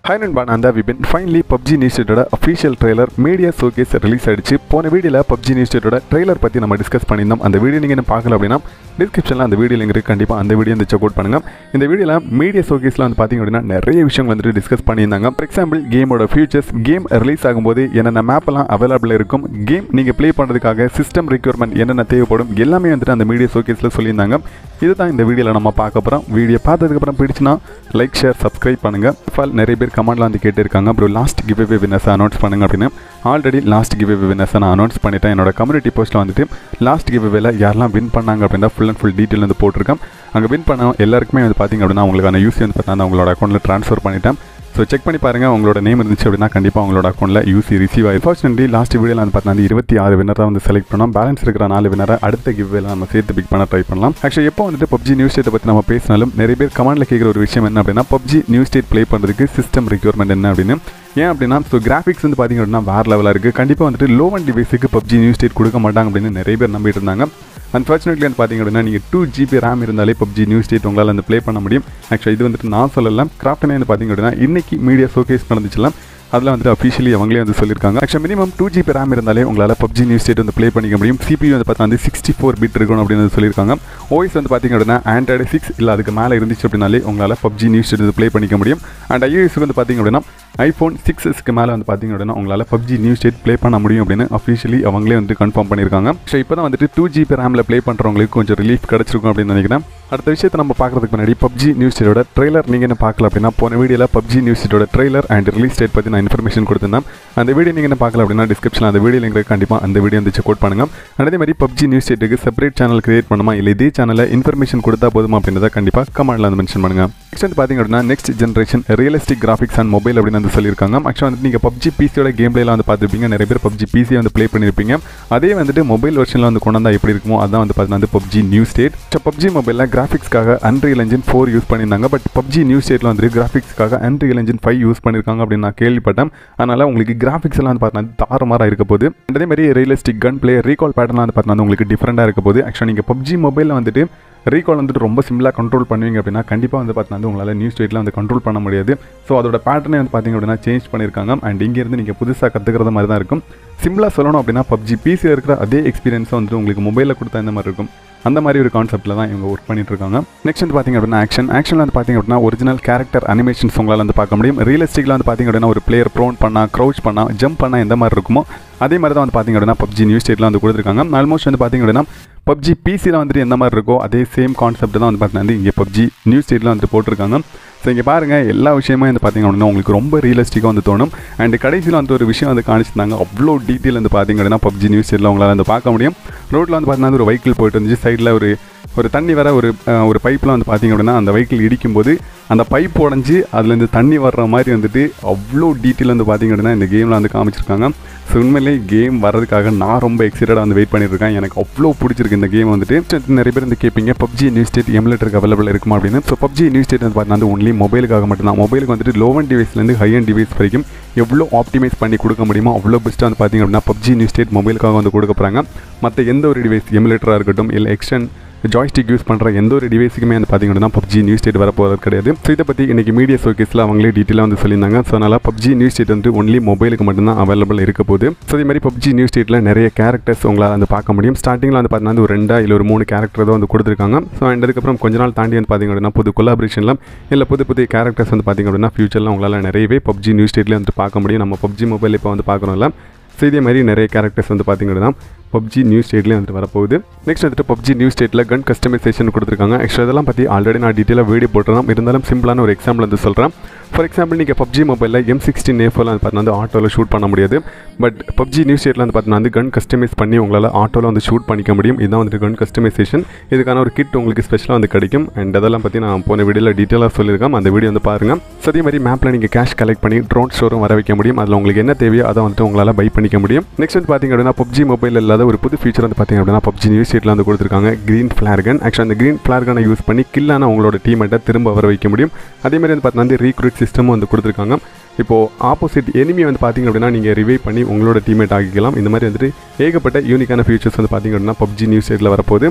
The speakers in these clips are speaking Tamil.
ஹாய் நண்பா நான் தான் விபின் ஃபைனலி பப்ஜி நியூஸ்டேட்டோட official trailer media showcase release ஆயிடுச்சு போன வீடியோவில் பப்ஜி நியூஸ்டேட்டோட ட்ரெய்லர் பற்றி நம்ம டிஸ்கஸ் பண்ணியிருந்தோம் அந்த வீடியோ நீங்கள் என்ன பார்க்கல அப்படின்னா டிஸ்கிரிப்ஷனில் அந்த வீடியோ லிங்க் இருக்குது கண்டிப்பாக அந்த வீடியோ வந்து செக் அவுட் பண்ணுங்கள் இந்த வீடியோவில் மீடியா ஷோகேஸில் வந்து பார்த்திங்க அப்படின்னா நிறைய விஷயங்கள் வந்துட்டு டிஸ்கஸ் பண்ணியிருந்தாங்க ஃபார் எக்ஸாம்பிள் கேமோட ஃபியூச்சர்ஸ் கேம் ரிலீஸ் ஆகும்போது என்னென்ன மேப்பெல்லாம் அவைலபிள் இருக்கும் கேம் நீங்கள் ப்ளே பண்ணுறதுக்காக சிஸ்டம் ரெக்யூர்மெண்ட் என்னென்ன தேவைப்படும் எல்லாமே வந்துட்டு அந்த மீடியா ஷோகேஸில் சொல்லியிருந்தாங்க இதுதான் இந்த வீடியோவில் நம்ம பார்க்க போகிறோம் வீடியோ பார்த்ததுக்கப்புறம் பிடிச்சினா லைக் ஷேர் சப்ஸ்கிரைப் பண்ணுங்கள் ஃபால் நிறைய பேர் கமெண்ட்ல வந்து கேட்டிருக்காங்க அப்புறம் லாஸ்ட் கிவ் அவே வினர்ஸை அனௌன்ஸ் பண்ணுங்க அப்படின்னு ஆல்ரெடி லாஸ்ட் கிவ் அவே வினர்ஸை நான் அனௌன்ஸ் பண்ணிட்டேன் என்னோட கம்யூனிட்டி போஸ்ட்டில் வந்துட்டு லாஸ்ட் கிவ் அவேல யாரெல்லாம் வின் பண்ணாங்க அப்படின்னா ஃபுல் அண்ட் ஃபுல் டீட்டெயில் வந்து போட்டிருக்கேன் அங்கே வின் பண்ண எல்லாருக்குமே வந்து பார்த்திங்க அப்படின்னா உங்களுக்கான யூசி வந்து பார்த்தா உங்களோட அக்கௌண்ட்டில் ட்ரான்ஸ்ஃபர் பண்ணிட்டேன் ஸோ செக் பண்ணி பாருங்கள் உங்களோட நேம் இருந்துச்சு அப்படின்னா கண்டிப்பாக உங்களோட அக்கௌண்ட்டில் யூசி ரிசீவ் ஆகி ஃபார்ச்சுனேட்லி லாஸ்ட் வீடியோவில் வந்து பார்த்தா இருபத்தி ஆறு வினராக வந்து செலக்ட் பண்ணோம் பேலன்ஸ் இருக்கிற நாலு வினரை அடுத்த கிவ்வேல நம்ம சேர்த்து பிக் பண்ண ட்ரை பண்ணலாம் ஆக்சுவலி எப்போ வந்துட்டு பப்ஜி நியூஸ் ஸ்டேட்டை பற்றி நம்ம பேசினாலும் நிறைய பேர் கமெண்ட்டில் கேட்குற ஒரு விஷயம் என்ன அப்படின்னா பப்ஜி நியூஸ் ஸ்டேட் ப்ளே பண்ணுறதுக்கு சிஸ்டம் ரெக்யூர்மெண்ட் என்ன அப்படின்னு ஏன் அப்படின்னா ஸோ கிராஃபிக்ஸ் வந்து பார்த்திங்க அப்படின்னா வேறு லெவலாக இருக்குது கண்டிப்பாக வந்துட்டு லோ அண்ட் டிவைஸுக்கு பப்ஜி நியூஸ் ஸ்டேட் கொடுக்க மாட்டாங்க அப்படின்னு நிறைய பேர் நம்பிட்டு இருந்தாங்க அன்ஃபார்ச்சுனேட்லி வந்து பார்த்திங்க அப்படின்னா நீங்கள் டூ ஜிபி ரேம் இருந்தாலே பப்ஜி நியூஸ் ஸ்டேட் உங்களால் வந்து ப்ளே பண்ண முடியும் ஆக்சுவலி இது வந்துட்டு நான் சொல்லலாம் கிராஃப்டனே வந்து பார்த்திங்க அப்படின்னா இன்னைக்கு மீடியா ஷோகேஸ் நடந்துச்சுலாம் அதில் வந்துட்டு அஃபிஷியலி அவங்களே வந்து சொல்லியிருக்காங்க actually minimum two GB RAM இருந்தாலே உங்களால் பப்ஜி நியூஸ் ஸ்டேட் வந்து ப்ளே பண்ணிக்க முடியும் சிபி வந்து பார்த்தா வந்து சிக்ஸ்டி ஃபோர் பிட் இருக்கணும் அப்படின்னு வந்து சொல்லியிருக்காங்க ஓஎஸ் வந்து பார்த்திங்க அப்படின்னா ஆண்ட்ராய்டு சிக்ஸ் இல்லை அதுக்கு மேலே இருந்துச்சு அப்படின்னாலே உங்களால் பப்ஜி நியூஸ் ஸ்டேட் வந்து ப்ளே பண்ணிக்க முடியும் அண்ட் ஐஓஎஸ்க்கு வந்து பார்த்திங்க அப்படின்னா ஐஃபோன் சிக்ஸஸ்க்கு மேலே வந்து பார்த்திங்க அப்படின்னா உங்களால் பப்ஜி நியூஸ் ஸ்டேட் ப்ளே பண்ண முடியும் அப்படின்னு அஃபிஷியலி அவங்களே வந்து கன்ஃபார்ம் பண்ணியிருக்காங்க ஸோ இப்போ தான் வந்துட்டு டூ ஜிபி ரேமில் ப்ளே பண்ணுறவங்களுக்கு கொஞ்சம் ரிலீஃப் கிடச்சிருக்கும் அப்படின்னு நினைக்கிறேன் அடுத்த விஷயத்தை நம்ம பார்க்குறதுக்கு முன்னாடி பப்ஜி நியூஸ் ஸ்டேட்டோட ட்ரெய்லர் நீங்கள் என்ன பார்க்கல அப்படின்னா போன வீடியோவில் பப்ஜி நியூஸ் ஸ்டேட்டோட ட்ரெய்லர் அண்ட் ரிலீஸ் டேட் பற்றி நான் இன்ஃபர்மேஷன் கொடுத்திருந்தேன் அந்த வீடியோ நீங்கள் என்ன பார்க்கல அப்படின்னா டிஸ்கிரிப்ஷனில் அந்த வீடியோ லிங்க் கண்டிப்பாக அந்த வீடியோ வந்து செக் அவுட் பண்ணுங்கள் அதே மாதிரி பப்ஜி நியூஸ் ஸ்டேட்டுக்கு செப்பரேட் சேனல் கிரியேட் பண்ணுமா இல்லை இதே சேனலில் இன்ஃபர்மேஷன் கொடுத்தா போதுமா அப்படின்றத கண்டிப்பாக கமெண்ட்டில் வந்து மென்ஷன் பண்ணுங்கள் நெக்ஸ்ட் வந்து பார்த்திங்க அப்படின்னா next generation realistic graphics and mobile அப்படின்னு வந்து சொல்லியிருக்காங்க ஆக்சுவலாக வந்து நீங்கள் பப்ஜி பிசியோட கேம் பிளேலாம் வந்து பார்த்துருப்பீங்க நிறைய பேர் பப்ஜி பிசி வந்து ப்ளே பண்ணியிருப்பீங்க அதே வந்துட்டு மொபைல் வெர்ஷனில் வந்து கொண்டு வந்தால் எப்படி இருக்குமோ அதான் வந்து பார்த்தீங்கன்னா வந்து PUBG New State so PUBG மொபைலில் கிராஃபிக்ஸ்க்காக அன்ரியல் என்ஜின் ஃபோர் யூஸ் பண்ணியிருந்தாங்க பட் பப்ஜி நியூ ஸ்டேட்டில் வந்து கிராஃபிக்ஸ்க்காக அன்ரியல் என்ஜின் ஃபைவ் யூஸ் பண்ணியிருக்காங்க அப்படின்னு நான் கேள்விப்பட்டேன் அதனால் உங்களுக்கு கிராஃபிக்ஸ் எல்லாம் வந்து பார்த்தீங்கன்னா தாறுமாறாக இருக்க போது அதே மாதிரி ரியலிஸ்டிக் கன் பிளே ரீகால் பேட்டர்லாம் வந்து பார்த்தீங்கன்னா உங்களுக்கு டிஃப்ரெண்ட்டாக இருக்க போது ஆக்சுவலாக நீங்கள் பப்ஜி மொபைலில் வந்துட்டு ரீகால் வந்துட்டு ரொம்ப சிம்பிளாக கண்ட்ரோல் பண்ணுவீங்க அப்படின்னா கண்டிப்பாக வந்து பார்த்தீங்கன்னா உங்களால் நியூஸ் ஸ்டேட்டில் வந்து கண்ட்ரோல் பண்ண முடியாது ஸோ அதோட பேட்டர்னே வந்து பார்த்திங்க அப்படின்னா சேஞ்ச் பண்ணியிருக்காங்க அண்ட் இங்கேருந்து நீங்கள் புதுசாக கற்றுக்கிறது மாதிரி தான் இருக்கும் சிம்பிளாக சொல்லணும் அப்படின்னா பப்ஜி பிசியில் இருக்கிற அதே எக்ஸ்பீரியன்ஸை வந்துட்டு உங்களுக்கு மொபைலில் கொடுத்தா இந்த மாதிரி இருக்கும் அந்த மாதிரி ஒரு கான்செப்ட்டில் தான் இவங்க ஒர்க் பண்ணிட்டு இருக்காங்க நெக்ஸ்ட் வந்து பார்த்திங்க அப்படின்னா ஆக்ஷன் ஆக்ஷனில் வந்து பார்த்திங்க அப்படின்னா ஒரிஜினல் கேரக்டர் அனிமேஷன்ஸ் உங்களால் வந்து பார்க்க முடியும் ரியலிஸ்டிக்கில் வந்து பார்த்திங்க அப்படின்னா ஒரு பிளேயர் ப்ரோன் பண்ணால் க்ரௌச் பண்ணால் ஜம்ப் பண்ணால் எந்த மாதிரி இருக்குமோ அதே மாதிரி தான் வந்து பார்த்திங்க அப்படின்னா பப்ஜி நியூஸ் ஸ்டேட்டில் வந்து கொடுத்துருக்காங்க ஆல்மோஸ்ட் வந்து பார்த்திங்க அப்படின்னா பப்ஜி பிசியில் வந்துட்டு எந்த மாதிரி இருக்கோ அதே சேம் கான்செப்ட் தான் வந்து பார்த்தீங்கன்னா இங்கே பப்ஜி நியூஸ் ஸ்டேட்டில் வந்துட்டு போட்டிருக்காங்க ஸோ இங்கே பாருங்கள் எல்லா விஷயமே வந்து பார்த்திங்க அப்படின்னா உங்களுக்கு ரொம்ப ரியலிஸ்டிக்காக வந்து தோணும் அண்ட் கடைசியில் வந்து ஒரு விஷயம் வந்து காணிச்சிருந்தாங்க அவ்வளோ டீட்டெயில் வந்து பார்த்திங்க அப்படின்னா பப்ஜி நியூஸ் ஸ்டேட்டில் உங்களால் வந்து பார்க்க முடியும் ரோட்டில் வந்து பார்த்தீங்கன்னா ஒரு வெஹிக்கிள் போயிட்டு இருந்துச்சு சைடில் ஒரு ஒரு தண்ணி வர ஒரு ஒரு பைப்பில் வந்து பார்த்திங்க அப்படின்னா அந்த வெஹிக்கிள் இடிக்கும்போது அந்த பைப் உடஞ்சி அதுலேருந்து தண்ணி வர்ற மாதிரி வந்துட்டு அவ்வளோ டீட்டெயில் வந்து பார்த்திங்க அப்படின்னா இந்த கேமில் வந்து காமிச்சிருக்காங்க ஸோ உண்மையிலே கேம் வர்றதுக்காக நான் ரொம்ப எக்ஸைட்டடாக வந்து வெயிட் பண்ணியிருக்கேன் எனக்கு அவ்வளோ பிடிச்சிருக்கு இந்த கேம் வந்துட்டு நிறைய பேர் வந்து கேட்பீங்க பப்ஜி நியூஸ் ஸ்டேட் எமுலேட்டருக்கு அவைலபிள் இருக்குமா அப்படின்னு ஸோ பப்ஜி நியூஸ் ஸ்டேட் வந்து பார்த்தீங்கன்னா ஒன்லி மொபைலுக்காக மட்டும்தான் மொபைலுக்கு வந்துட்டு லோ அண்ட் டிவைஸ்லேருந்து ஹை அண்ட் டிவைஸ் வரைக்கும் எவ்வளோ ஆப்டிமைஸ் பண்ணி கொடுக்க முடியுமோ அவ்வளோ பெஸ்ட்டாக வந்து பார்த்திங்க அப்படின்னா பப்ஜி நியூஸ் ஸ்டேட் மொபைலுக்காக வந்து கொடுக்க போகிறாங்க மற்ற எந்த ஒரு டிவைஸ் எமுலேட்டராக இருக்கட்டும் இல்லை எக்ஸ்டன் ஜாய்ஸ்டிக் யூஸ் பண்ணுற எந்த ஒரு டிவைஸுக்குமே வந்து பார்த்திங்கன்னா பப்ஜி நியூஸ் ஸ்டேட் வரப்போகிறது கிடையாது ஸோ இதை பற்றி இன்றைக்கி மீடியா ஷோகேஸில் அவங்களே டீட்டெயிலாக வந்து சொல்லியிருந்தாங்க ஸோ அதனால் பப்ஜி நியூஸ் ஸ்டேட் வந்து ஒன்லி மொபைலுக்கு மட்டும்தான் அவைலபிள் இருக்க போது ஸோ இதே மாதிரி பப்ஜி நியூஸ் ஸ்டேட்டில் நிறைய கேரக்டர்ஸ் உங்களால் வந்து பார்க்க முடியும் ஸ்டார்டிங்கில் வந்து பார்த்தீங்கன்னா ஒரு ரெண்டா இல்லை ஒரு மூணு கேரக்டர் தான் வந்து கொடுத்துருக்காங்க ஸோ அண்ட் அதுக்கப்புறம் கொஞ்ச நாள் தாண்டி வந்து பார்த்திங்க அப்படின்னா புது கொலாபரேஷனில் இல்லை புது புது கேரக்டர்ஸ் வந்து பார்த்திங்க அப்படின்னா ஃபியூச்சரில் உங்களால் நிறையவே பப்ஜி நியூஸ் ஸ்டேட்லேயே வந்து பார்க்க முடியும் நம்ம பப்ஜி மொபைல் இப்போ வந்து பார்க்குறோம்ல ஸோ இதே மாதிரி நிறைய கேரக்டர்ஸ் வந்து பார்த்திங்க அப்படின்னா பப்ஜி நியூஸ் ஸ்டேட்லேயே வந்துட்டு வரப்போகுது நெக்ஸ்ட் வந்துட்டு பப்ஜி நியூஸ் ஸ்டேட்டில் கன் கஸ்டமைசேஷன் கொடுத்துருக்காங்க ஆக்சுவலாக இதெல்லாம் பற்றி ஆல்ரெடி நான் டீட்டெயிலாக வீடியோ போட்டுறேன் இருந்தாலும் சிம்பிளான ஒரு எக்ஸாம்பிள் வந்து சொல்கிறேன் ஃபார் எக்ஸாம்பிள் நீங்கள் பப்ஜி மொபைலில் எம் சிக்ஸ்டின் ஏஃபோவில் வந்து பார்த்தீங்கன்னா வந்து ஆட்டோவில் ஷூட் பண்ண முடியாது பட் பப்ஜி நியூஸ் ஸ்டேட்டில் வந்து பார்த்தீங்கன்னா வந்து கன் கஸ்டமைஸ் பண்ணி உங்களால் ஆட்டோவில் வந்து ஷூட் பண்ணிக்க முடியும் இதுதான் வந்துட்டு கன் கஸ்டமைசேஷன் இதுக்கான ஒரு கிட் உங்களுக்கு ஸ்பெஷலாக வந்து கிடைக்கும் அண்ட் அதெல்லாம் பற்றி நான் போன வீடியோவில் டீட்டெயிலாக சொல்லியிருக்கேன் அந்த வீடியோ வந்து பாருங்கள் ஸோ அதே மாதிரி மேப்பில் நீங்கள் கேஷ் கலெக்ட் பண்ணி ட்ரோன் ஸ்டோரும் வர வைக்க முடியும் அதில் உங்களுக்கு என்ன தேவையோ அதை வந்துட்டு உங்களால் பை பண்ணிக்க முடியும் நெக்ஸ்ட் வந்து பார்த்திங்க அப்படின்னா பப்ஜி மொபைல் இல்லாத ஒரு புது ஃபீச்சர் வந்து பார்த்திங்க அப்படின்னா பப்ஜி நியூஸ் ஸ்டேட்டில் வந்து கொடுத்துருக்காங்க க்ரீன் ஃப்ளார்கன் ஆக்சுவலாக அந்த க்ரீன் ஃப்ளார்கனை யூஸ் பண்ணி கில்லான உங்களோட டீமேட்டை திரும்ப வர வைக்க முடியும் அதே மாதிரி வந்து பார்த்தீங்கன்னா வந்து ரீக்ரூட் சிஸ்டமும் வந்து கொடுத்துருக்காங்க இப்போது ஆப்போசிட் எனிமி வந்து பார்த்திங்க அப்படின்னா நீங்கள் ரிவைவ் பண்ணி உங்களோட டீமேட் ஆகிக்கலாம் இந்த மாதிரி வந்துட்டு ஏகப்பட்ட யூனிக்கான ஃபியூச்சர்ஸ் வந்து பார்த்திங்க அப்படின்னா பப்ஜி நியூஸ் ஸ்டேட்டில் வரப்போகுது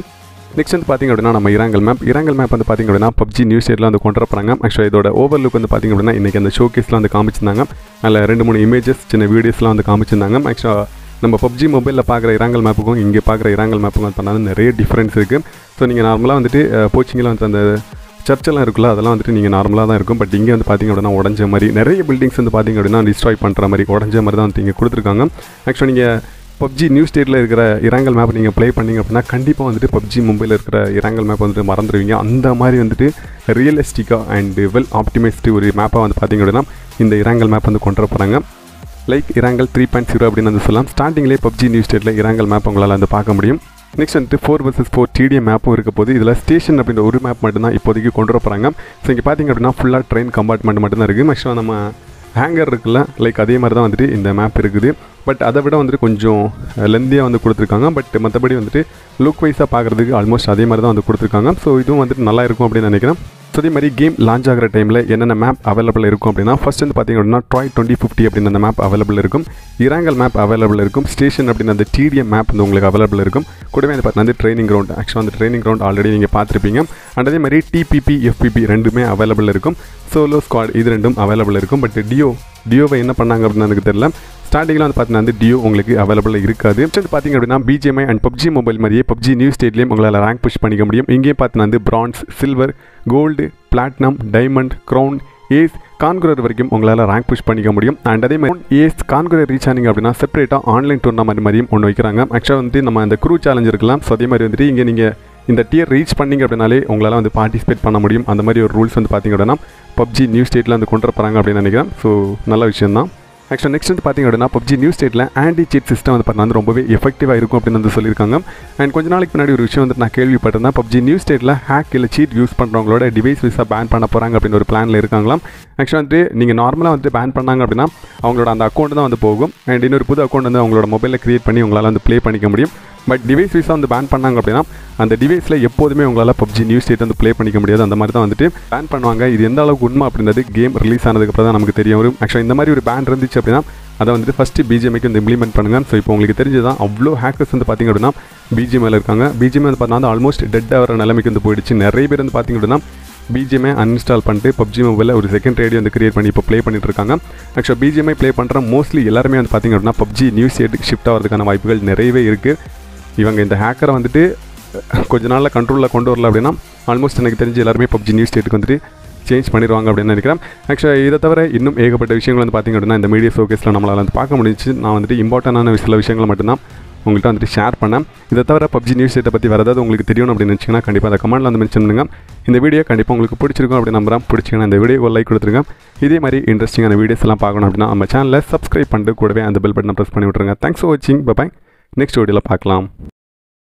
நெக்ஸ்ட் வந்து பார்த்திங்க அப்படின்னா நம்ம இராங்கல் மேப் இராங்கல் மேப் வந்து பார்த்திங்க அப்படின்னா பப்ஜி நியூஸ் ஸ்டேட்டில் வந்து கொண்டு வரப்போறாங்க ஆக்சுவலாக இதோட ஓவர்லுக் வந்து பார்த்திங்க அப்படின்னா இன்றைக்கி அந்த ஷோகேஸ்லாம் வந்து காமிச்சிருந்தாங்க அதில் ரெண்டு மூணு இமேஜஸ் சின்ன வீடியோஸ்லாம் வந்து காமிச்சிருந்தாங்க ஆக்சுவலாக நம்ம பப்ஜி மொபைலில் பார்க்குற இராங்கல் மேப்புக்கும் இங்கே பார்க்குற இராங்கல் மேப்புக்கும் வந்து பண்ணாலும் நிறைய டிஃப்ரென்ஸ் இருக்குது ஸோ நீங்கள் நார்மலாக வந்துட்டு போச்சிங்கில் வந்து அந்த சர்ச்செல்லாம் இருக்குல்ல அதெல்லாம் வந்துட்டு நீங்கள் நார்மலாக தான் இருக்கும் பட் இங்கே வந்து பார்த்திங்க அப்படின்னா உடஞ்ச மாதிரி நிறைய பில்டிங்ஸ் வந்து பார்த்திங்க அப்படின்னா டிஸ்ட்ராய் பண்ணுற மாதிரி உடஞ்ச மாதிரி தான் வந்து இங்கே கொடுத்துருக்காங்க ஆக்சுவலாக நீங்கள் பப்ஜி நியூ ஸ்டேட்டில் இருக்கிற இராங்கல் மேப் நீங்கள் ப்ளே பண்ணிங்க அப்படின்னா கண்டிப்பாக வந்துட்டு பப்ஜி மும்பையில் இருக்கிற இராங்கல் மேப் வந்துட்டு மறந்துடுவீங்க அந்த மாதிரி வந்துட்டு ரியலிஸ்டிக்காக அண்ட் வெல் ஆப்டிமைஸ்டு ஒரு மேப்பாக வந்து பார்த்திங்க அப்படின்னா இந்த இராங்கல் மேப் வந்து கொண்டு வர போகிறாங்க like Erangel three point zero அப்படின்னு வந்து சொல்லலாம் ஸ்டார்டிங்லேயே பப்ஜி நியூ ஸ்டேட்டில் இராங்கல் மேப் உங்களால் வந்து பார்க்க முடியும் நெக்ஸ்ட் வந்துட்டு ஃபோர் வர்சஸ் ஃபோர் டிடிஎம் மேப்பும் இருக்க போது இதில் ஸ்டேஷன் அப்படின்ற ஒரு மேப் மட்டும்தான் இப்போதைக்கு கொண்டு வர போகிறாங்க ஸோ இங்கே பார்த்திங்க அப்படின்னா ஃபுல்லாக ட்ரெயின் கம்பார்ட்மெண்ட் மட்டும்தான் இருக்குது ஆக்சுவலாக நம்ம ஹேங்கர் இருக்குல்ல லைக் அதே மாதிரி தான் வந்துட்டு இந்த மேப் இருக்குது பட் அதை விட வந்துட்டு கொஞ்சம் லெந்தியாக வந்து கொடுத்துருக்காங்க பட் மற்றபடி வந்துட்டு லுக் வைஸாக பார்க்குறதுக்கு ஆல்மோஸ்ட் அதே மாதிரி தான் வந்து கொடுத்துருக்காங்க ஸோ இதுவும் வந்துட்டு நல்லா இருக்கும் அப்படின்னு நினைக்கிறேன் ஸோ அதே மாதிரி கேம் லான்ச் ஆகிற டைமில் என்னென்ன மேப் அவைலபிள் இருக்கும் அப்படின்னா ஃபஸ்ட் வந்து பார்த்திங்க அப்படின்னா ட்ராய் டுவெண்ட்டி ஃபிஃப்டி அப்படின்னு அந்த மேப் அவைலபிள் இருக்கும் இராங்கல் மேப் அவைலபிள் இருக்கும் ஸ்டேஷன் அப்படின்னு அந்த டிடிஎம் மேப் வந்து உங்களுக்கு அவைலபிள் இருக்கும் கூடவே வந்து பார்த்தீங்கன்னா வந்து ட்ரைனிங் கிரவுண்ட் ஆக்சுவலாக அந்த ட்ரைனிங் கிரவுண்ட் ஆல்ரெடி நீங்கள் பார்த்துருப்பீங்க அண்ட் அதே மாதிரி டிபிபி எஃபிபி ரெண்டுமே அவைலபிள் இருக்கும் சோலோ ஸ்குவாட் இது ரெண்டும் அவைலபிள் இருக்கும் பட் டியோ டியோவை என்ன பண்ணாங்க அப்படின்னு எனக்கு தெரியல ஸ்டார்டிங்கில் வந்து பார்த்தீங்கன்னா வந்து டியோ உங்களுக்கு அவைலபிள் இருக்காது வந்து பார்த்திங்க அப்படின்னா பிஜிஎம்ஐ அண்ட் பப்ஜி மொபைல் மாதிரியே பப்ஜி நியூஸ் ஸ்டேட்லேயும் உங்களால் ரேங்க் புஷ் பண்ணிக்க முடியும் இங்கேயும் பார்த்தீங்கன்னா வந்து bronze silver gold platinum diamond crown ace conqueror வரைக்கும் உங்களால் ரேங்க் புஷ் பண்ணிக்க முடியும் அண்ட் அதே மாதிரி ஏஸ் கான்குரர் ரீச் ஆனிங்க அப்படின்னா செப்பரேட்டாக ஆன்லைன் டூர்னாமெண்ட் மாதிரியும் ஒன்று வைக்கிறாங்க ஆக்சுவலாக வந்து நம்ம அந்த க்ரூ சேலஞ்ச் இருக்கலாம் ஸோ அதே மாதிரி வந்துட்டு இங்கே நீங்கள் இந்த டியர் ரீச் பண்ணிங்க அப்படின்னாலே உங்களால் வந்து பார்ட்டிசிபேட் பண்ண முடியும் அந்த மாதிரி ஒரு ரூல்ஸ் வந்து பார்த்திங்க அப்படின்னா பப்ஜி நியூ ஸ்டேட்டில் வந்து கொண்டு வரப்போகிறாங்க அப்படின்னு நினைக்கிறேன் ஸோ நல்ல விஷயம் தான் ஆக்சுவலாக நெக்ஸ்ட் வந்து பார்த்திங்க அப்படின்னா பப்ஜி நியூ ஸ்டேட்டில் ஆன்டி சீட் சிஸ்டம் வந்து பார்த்தீங்கன்னா ரொம்பவே எஃபெக்டிவாக இருக்கும் அப்படின்னு வந்து சொல்லியிருக்காங்க அண்ட் கொஞ்ச நாளைக்கு முன்னாடி ஒரு விஷயம் வந்து நான் கேள்விப்பட்டிருந்தேன் பப்ஜி நியூ ஸ்டேட்டில் ஹேக் இல்லை சீட் யூஸ் பண்ணுறவங்களோட டிவைஸ் விஸாக பேன் பண்ண போகிறாங்க அப்படின்னு ஒரு பிளானில் இருக்காங்களாம் ஆக்சுவலாக வந்துட்டு நீங்கள் நார்மலாக வந்து பேன் பண்ணாங்க அப்படின்னா அவங்களோட அந்த அக்கௌண்ட் தான் வந்து போகும் அண்ட் இன்னொரு புது அக்கௌண்ட் வந்து அவங்களோட மொபைலில் க்ரியேட் பண்ணி உங்களால் வந்து ப்ளே பண்ணிக்க முடியும் பட் டிவைஸ் வைஸாக வந்து பேன் பண்ணாங்க அப்படின்னா அந்த டிவைஸில் எப்போதுமே உங்களால் பப்ஜி நியூஸ் ஸ்டேட் வந்து ப்ளே பண்ணிக்க முடியாது அந்த மாதிரி தான் வந்துட்டு பேன் பண்ணுவாங்க இது எந்த அளவுக்கு உண்மை அப்படின்றது கேம் ரிலீஸ் ஆனதுக்கப்புறம் தான் நமக்கு தெரிய வரும் ஆக்சுவலாக இந்த மாதிரி ஒரு பேன் இருந்துச்சு அப்படின்னா அதை வந்துட்டு ஃபஸ்ட்டு பிஜிஎம்ஐக்கு வந்து இம்ப்ளிமெண்ட் பண்ணுங்கள் ஸோ இப்போ உங்களுக்கு தெரிஞ்சதான் அவ்வளோ ஹேக்கர்ஸ் வந்து பார்த்திங்க அப்படின்னா பிஜிஎம்ஐயில் இருக்காங்க பிஜிஎம்ஐ வந்து பார்த்தீங்கன்னா ஆல்மோஸ்ட் டெட் ஆகிற நிலைமைக்கு வந்து போயிடுச்சு நிறைய பேர் வந்து பார்த்திங்க அப்படின்னா பிஜிஎம்ஐ அன்இன்ஸ்டால் பண்ணிட்டு பப்ஜி மொபைலில் ஒரு செகண்ட் ரேடியோ வந்து கிரியேட் பண்ணி இப்போ ப்ளே பண்ணிட்டு இருக்காங்க ஆக்சுவலாக பிஜிஎம்ஐ ப்ளே பண்ணுற மோஸ்ட்லி எல்லாருமே வந்து பார்த்திங்க அப்படின்னா பப்ஜி நியூஸ் ஸ்டேட்டுக்கு ஷிஃப்ட் ஆகிறதுக்கான வாய்ப்புகள் நிறையவே இருக்குது இவங்க இந்த ஹேக்கரை வந்துட்டு கொஞ்ச நாளில் கண்ட்ரோலில் கொண்டு வரல அப்படின்னா ஆல்மோஸ்ட் எனக்கு தெரிஞ்சு எல்லாருமே பப்ஜி நியூஸ் ஸ்டேட்டுக்கு வந்துட்டு சேஞ்ச் பண்ணிடுவாங்க அப்படின்னு நினைக்கிறேன் ஆக்சுவலாக இதை தவிர இன்னும் ஏகப்பட்ட விஷயங்கள் வந்து பார்த்திங்க அப்படின்னா இந்த மீடியா ஷோகேஸில் நம்மளால் வந்து பார்க்க முடிஞ்சு நான் வந்துட்டு இம்பார்ட்டண்டான சில விஷயங்களை மட்டும்தான் உங்கள்கிட்ட வந்துட்டு ஷேர் பண்ணேன் இதை தவிர பப்ஜி நியூஸ் ஸ்டேட்டை பற்றி வேறு ஏதாவது உங்களுக்கு தெரியணும் அப்படின்னு நினச்சிங்கன்னா கண்டிப்பாக அந்த கமெண்ட்டில் வந்து மென்ஷன் பண்ணுங்க இந்த வீடியோ கண்டிப்பாக உங்களுக்கு பிடிச்சிருக்கும் அப்படின்னு நம்புறேன் பிடிச்சிங்கன்னா இந்த வீடியோ லைக் கொடுத்துருங்க இதே மாதிரி இன்ட்ரெஸ்டிங்கான வீடியோஸ் எல்லாம் பார்க்கணும் அப்படின்னா நம்ம சேனலில் சப்ஸ்கிரைப் பண்ணிட்டு கூடவே அந்த பெல் பட்டனை ப்ரெஸ் பண்ணி விட்ருங்க தேங்க்ஸ் ஃபார் வாட்சிங் பாய் நெக்ஸ்ட் வீடியோவில் பார்க்கலாம்